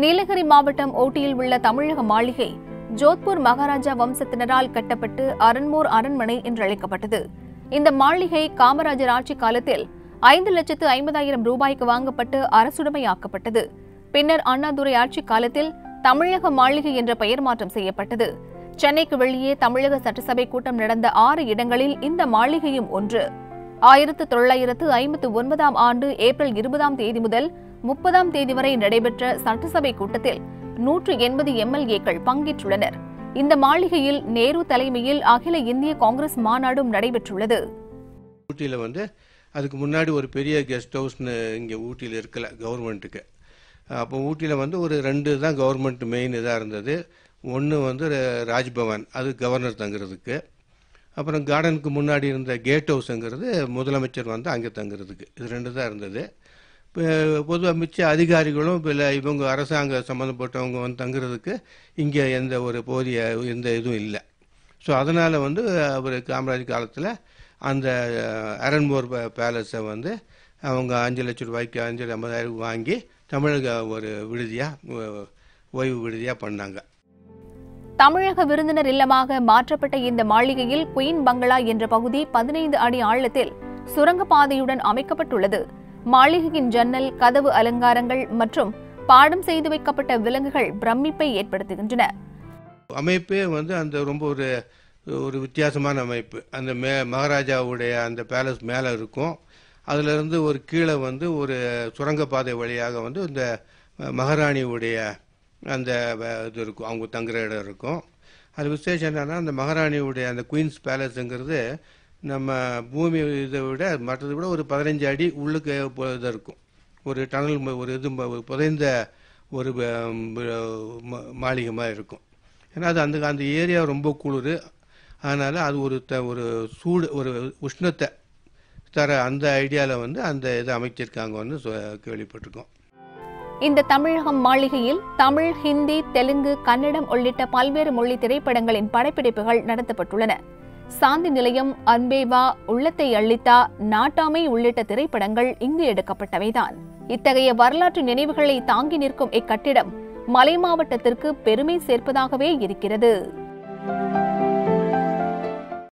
நீலகிரி மாவட்டம் ஓட்டியில் உள்ள தமிழக மாளிகை ஜோத்பூர் மகாராஜா வம்சத்தினரால் கட்டப்பட்டு அரண்மோர் அரண்மனை என்றழைக்கப்பட்டது இந்த மாளிகை காமராஜர் ஆட்சி காலத்தில் ஐந்து லட்சத்து ஐம்பதாயிரம் ரூபாய்க்கு வாங்கப்பட்டு அரசுடைமையாக்கப்பட்டது பின்னர் அண்ணாதுரை ஆட்சி காலத்தில் தமிழக மாளிகை என்ற பெயர் மாற்றம் செய்யப்பட்டது சென்னைக்கு வெளியே தமிழக சட்டசபை கூட்டம் நடந்த ஆறு இடங்களில் இந்த மாளிகையும் ஒன்று ஆயிரத்து தொள்ளாயிரத்து ஐம்பத்து ஒன்பதாம் ஆண்டு ஏப்ரல் இருபதாம் தேதி முதல் முப்பதாம் தேதி வரை நடைபெற்ற சட்டசபை கூட்டத்தில் நூற்று எண்பது எம்எல்ஏக்கள் பங்கேற்றுள்ளனர் இந்த மாளிகையில் நேரு தலைமையில் அகில இந்திய காங்கிரஸ் மாநாடும் நடைபெற்றுள்ளது ஊட்டியில் வந்து அதுக்கு முன்னாடி ஒரு பெரிய கெஸ்ட் ஹவுஸ்னு இங்கே ஊட்டியில் இருக்கல கவர்மெண்ட்டுக்கு அப்போ ஊட்டியில் வந்து ஒரு ரெண்டு தான் கவர்மெண்ட் மெயின் இதாக இருந்தது ஒன்று வந்து ர- ராஜ்பவன் அது கவர்னர் தங்குறதுக்கு அப்புறம் கார்டனுக்கு முன்னாடி இருந்த கேட் ஹவுஸுங்கிறது முதலமைச்சர் வந்து அங்கே தங்குறதுக்கு இது ரெண்டு தான் இருந்தது இப்போ பொதுவாக மிச்ச அதிகாரிகளும் இப்போ இல்லை இவங்க அரசாங்க சம்மந்தப்பட்டவங்க வந்து தங்குறதுக்கு இங்கே எந்த ஒரு போதிய எந்த இதுவும் இல்லை ஸோ அதனால் வந்து அவர் காமராஜ் காலத்தில் அந்த அஹ், அரண்மோர் பே- பேலஸை வந்து அவங்க அஞ்சு லட்சம் ரூபாய்க்கு அஞ்சு ஐம்பதாயிரம் வாங்கி தமிழக ஒரு விடுதியாக ஓய்வு விடுதியாக பண்ணாங்க தமிழக விருந்தினர் இல்லமாக மாற்றப்பட்ட இந்த மாளிகையில் குயின் பங்களா என்ற பகுதி பதினைந்து அடி ஆழத்தில் சுரங்கப்பாதையுடன் அமைக்கப்பட்டுள்ளது மாளிகையின் ஜன்னல் கதவு அலங்காரங்கள் மற்றும் பாடம் செய்து வைக்கப்பட்ட விலங்குகள் பிரமிப்பை ஏற்படுத்துகின்றன அமைப்பே வந்து அந்த ரொம்ப ஒரு ஒரு வித்தியாசமான அமைப்பு அந்த மே மகாராஜாவுடைய அந்த பேலஸ் மேலே இருக்கும் அதிலிருந்து ஒரு கீழே வந்து ஒரு சுரங்கப்பாதை வழியாக வந்து இந்த மகாராணியுடைய அந்த வ- இது இருக்கும் அவங்க தங்குற இடம் இருக்கும் அது விசேஷம் என்னன்னா அந்த மகாராணியுடைய அந்த குயின்ஸ் பேலஸுங்கிறது நம்ம பூமி இதை விட மற்றதை விட ஒரு பதினஞ்சு அடி உள்ளுக்கு போ- இது இருக்கும் ஒரு டனல் ம- ஒரு இது ம- ஒரு புதைந்த ஒரு வ- ம- மாளிகை மாதிரி இருக்கும் ஏன்னா அது அந்த அந்த ஏரியா ரொம்ப குளிர் அதனால் அது ஒரு த ஒரு சூடு ஒரு உஷ்ணத்தை தர அந்த ஐடியாவில் வந்து அந்த இதை அமைச்சிருக்காங்கன்னு சொ- கேள்விப்பட்டிருக்கோம் இந்த தமிழகம் மாளிகையில் தமிழ் ஹிந்தி தெலுங்கு கன்னடம் உள்ளிட்ட பல்வேறு மொழி திரைப்படங்களின் படப்பிடிப்புகள் நடத்தப்பட்டுள்ளன சாந்தி நிலையம் அன்பேவா உள்ளத்தை அள்ளித்தா நாட்டாமை உள்ளிட்ட திரைப்படங்கள் இங்கு எடுக்கப்பட்டவைதான் இத்தகைய வரலாற்று நினைவுகளை தாங்கி நிற்கும் இக்கட்டிடம் மலை மாவட்டத்திற்கு பெருமை சேர்ப்பதாகவே இருக்கிறது